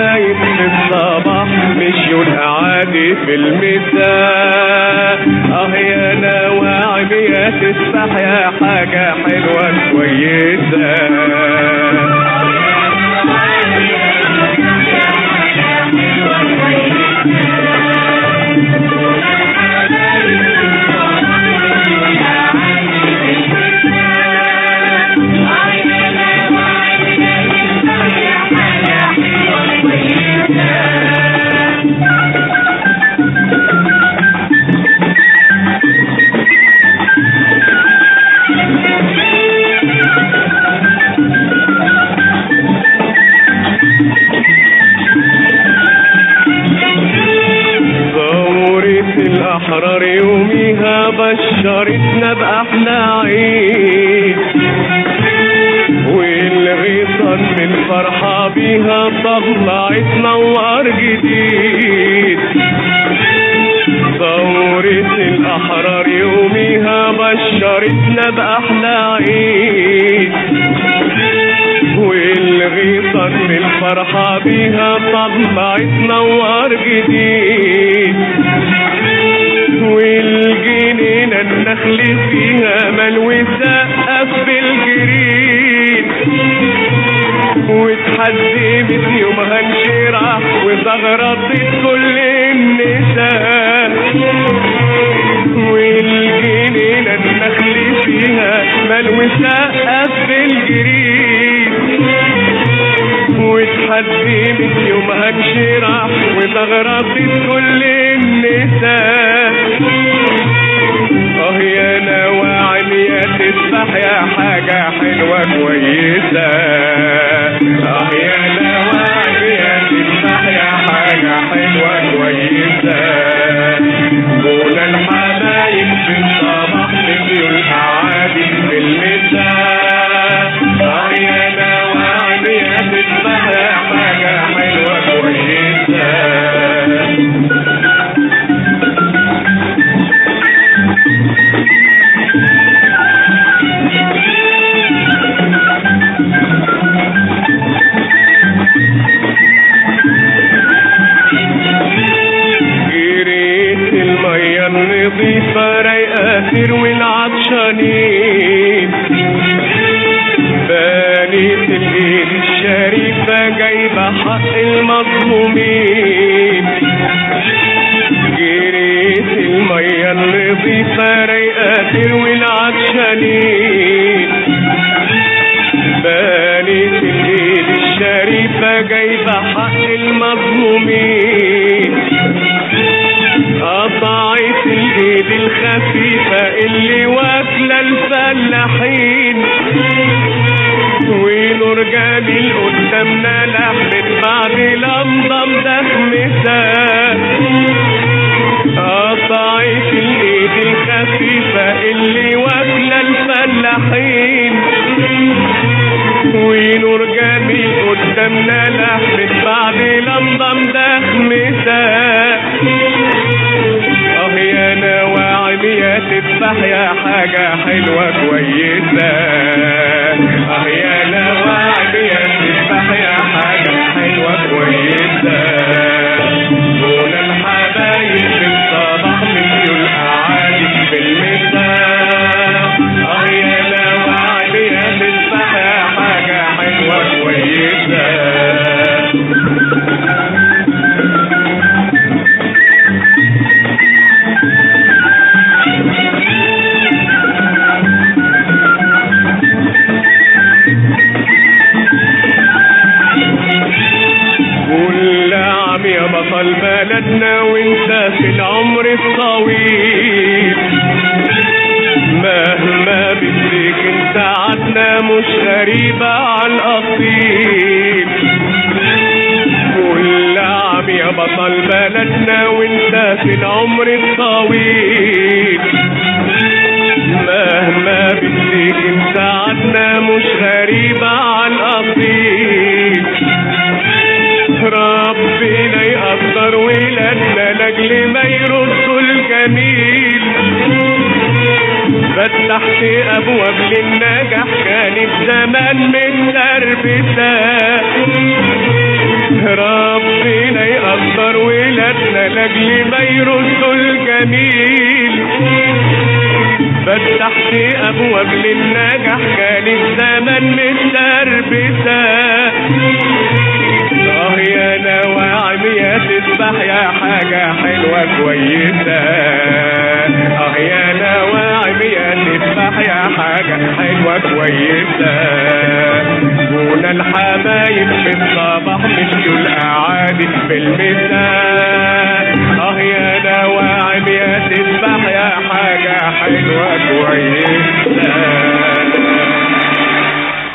الحبايب في الصباح مشيوا الأعادي في المساء اه يا نواعم يا تسبح يا حاجة حلوة كويسة ثورة الأحرار يوميها بشرتنا بأحلى عيد والغيطان من فرحة بيها طلعت نوار جديد ثورة الأحرار يوميها بشرتنا بأحلى عيد والغيطان من الفرحة بيها طلعت نوار جديد والجنينة النخل فيها ملوي سقف بالجريد واتحزمت يومها انشرح وزغرطت كل النساء والجنينة النخل فيها ملوي سقف بالجريد واتحزمت يومها انشرح وزغرطت كل النساء اه يا نواعم يا تسبح يا حاجة حلوة كويسة اه يا نواعم يا تسبح يا حاجة حلوة كويسة دول الحبايب في الصباح نسيوا الأعادي في المساء اه يا نواعم يا تسبح يا حاجة حلوة كويسة جريت المية النظيفة رايقة تروي العطشانين بنيت الايد الشريفة جايبة حق المظلومين جريت المية النظيفة رايقة تروي العطشانين بنيت الايد الشريفة جايبة حق المظلومين قطعت الايد الخفيفة اللي واكلة الفلاحين ونور جميل قدامنا لحمت بعد لمضة مدخمسة قطعت الايد الخفيفة اللي واكلة الفلاحين ونور جميل قدامنا لحمت بعد لمضة مدخمسة اه يا نواعم يا تسبح يا حاجة حلوة كويسة اه يا نواعم يا تسبح يا حاجة حلوة كويسة دول الحبايب في الصباح مثل الأعادي في المساء اه يا نواعم يا تسبح يا حاجة حلوة كويسة كل عام يا بطل بلدنا وانت في العمر الطويل مهما بدك انت عدنا مش غريبة على الأصيل كل عام يا بطل بلدنا وانت في العمر الطويل مهما بدك انت عدنا مش غريبة على الأصيل ربنا يقدر ولادنا لاجل ما يردوا الجميل فتحت ابواب للنجاح كانت زمان متربسة رب لاجل ما يردوا الجميل فتحت ابواب للنجاح كان الزمن متربسه اه يا نواعم يا تسبح يا حاجة حلوة كويسة اه يا نواعم يا تسبح يا حاجة حلوة كويسة كون الحبايب في الصباح مشيوا الأعادي في المساء اه يا نواعم يا تسبح يا حاجة حلوة كويسة